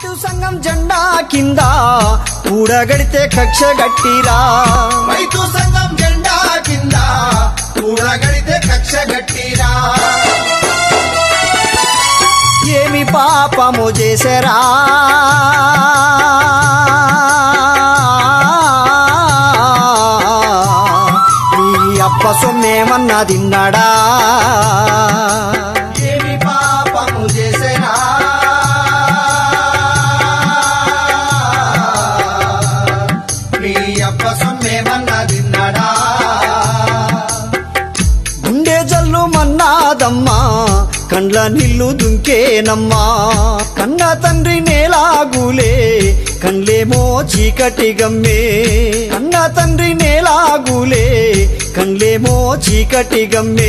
రైతు సంఘం జెండా కింద కూడగడితే కక్ష గట్టిరా రైతు సంఘం జెండా కింద కూడగడితే కక్ష గట్టిరా ఏమి పాపము చేసరా మీ అప్ప సొమ్మేమన్నా తిన్నాడా ఏమి పాపము చేసేనా మీ అప్ప సొమ్మేమన్నా తిన్నాడా గుండె జల్లు మన్నాదమ్మా కండ్ల నిల్లు దుంకేనమ్మా కన్న తండ్రి నేలాగులే కండ్లేమో చీకటి గమ్మే కన్న తండ్రి నేలాగులే కండ్లేమో చీకటి గమ్మే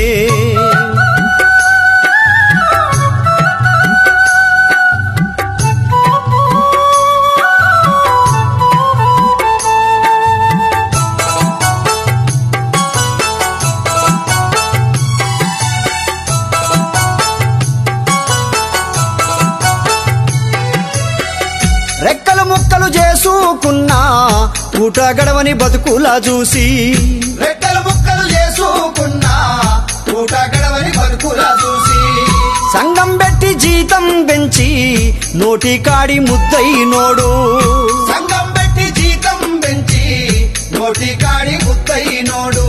రెక్కలు ముక్కలు చేసుకున్నా పూట గడవని బతుకులా చూసి రెక్కలు ముక్కలు చేసుకున్నా పూట గడవని బతుకులా చూసి సంఘం పెట్టి జీతం పెంచి నోటి కాడి ముద్దై నోడు సంఘం పెట్టి జీతం పెంచి నోటి కాడి ముత్తయినోడు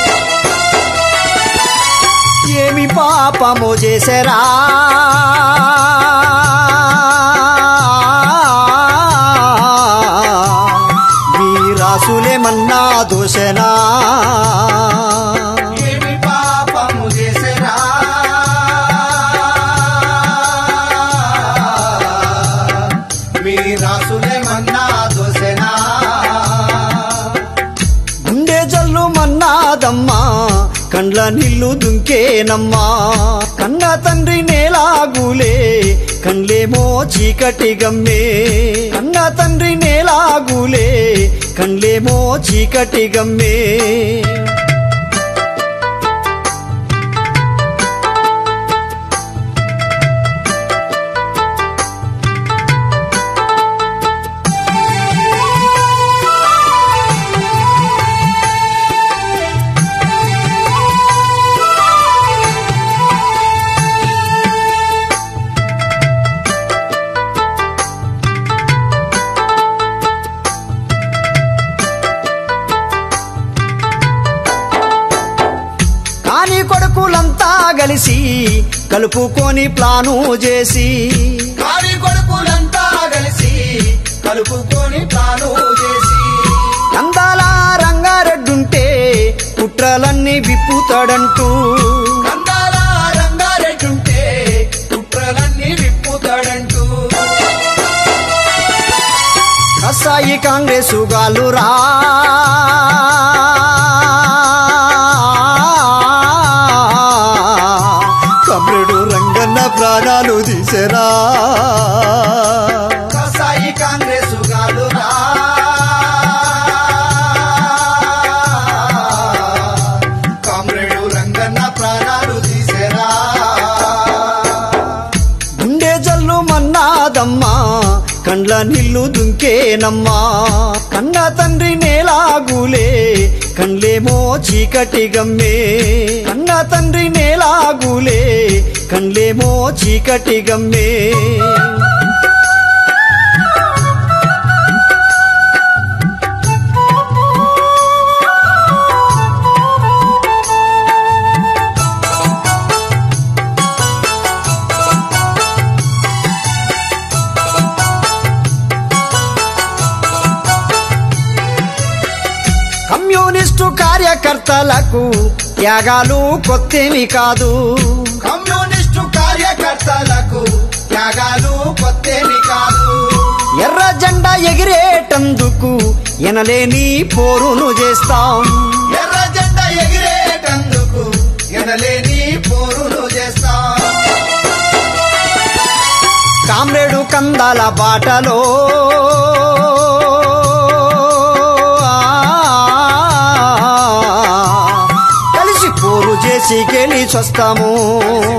ఏమి పాపము చేసరా వీరాసులేమన్నా దోషనా ఏమి పాపము చేసేనా మీ రాసులేమన్నా దోసెనా గుండె జల్లు మన్నాదమ్మా కండ్ల నిల్లు దుంకేనమ్మా కన్న తండ్రి నేలాగులే కండ్లేమో చీకటి గమ్మే కన్న తండ్రి నేలాగులే కండ్లేమో చీకటి గమ్మే కాని కొడుకులంతా కలిసి కలుపుకొని ప్లాను చేసి కాడి కొడుకులంతా కలిసి కలుపుకొని ప్లాను చేసి అందాల రంగారెడ్డుంటే కుట్రలన్నీ విప్పుతాడంటూ కందాల రంగారెడ్డుంటే కుట్రలన్నీ విప్పుతాడంటూ కసాయి కాంగ్రెస్ గాలురా కమ్రెడు రంగన్న ప్రాణాలు తీసరా కసాయి కాంగ్రెస్ గాలురా కామ్రేడు రంగన్న ప్రాణాలు తీసేరా గుండె జల్లు మన్నాదమ్మా కండ్ల నిల్లు దుంకేనమ్మా కన్న తండ్రి నేలాగులే కండ్లేమో చీకటి గమ్మే కన్న తండ్రి నేలాగులే కండ్లేమో చీకటి గమ్మే కమ్యూనిస్టు కార్యకర్తలకు త్యాగాలు కొత్తేమి కాదు కమ్యూనిస్టు కార్యకర్తలకు త్యాగాలు కొత్తేమి కాదు ఎర్ర జెండా ఎగిరేటందుకు ఎనలేని పోరును చేస్తాం ఎర్ర జెండా ఎగిరేటందుకు ఎనలేని పోరులు చేస్తాం కామ్రేడు కందాల బాటలో కలిసి పోరు చేసి గెలిచొస్తాము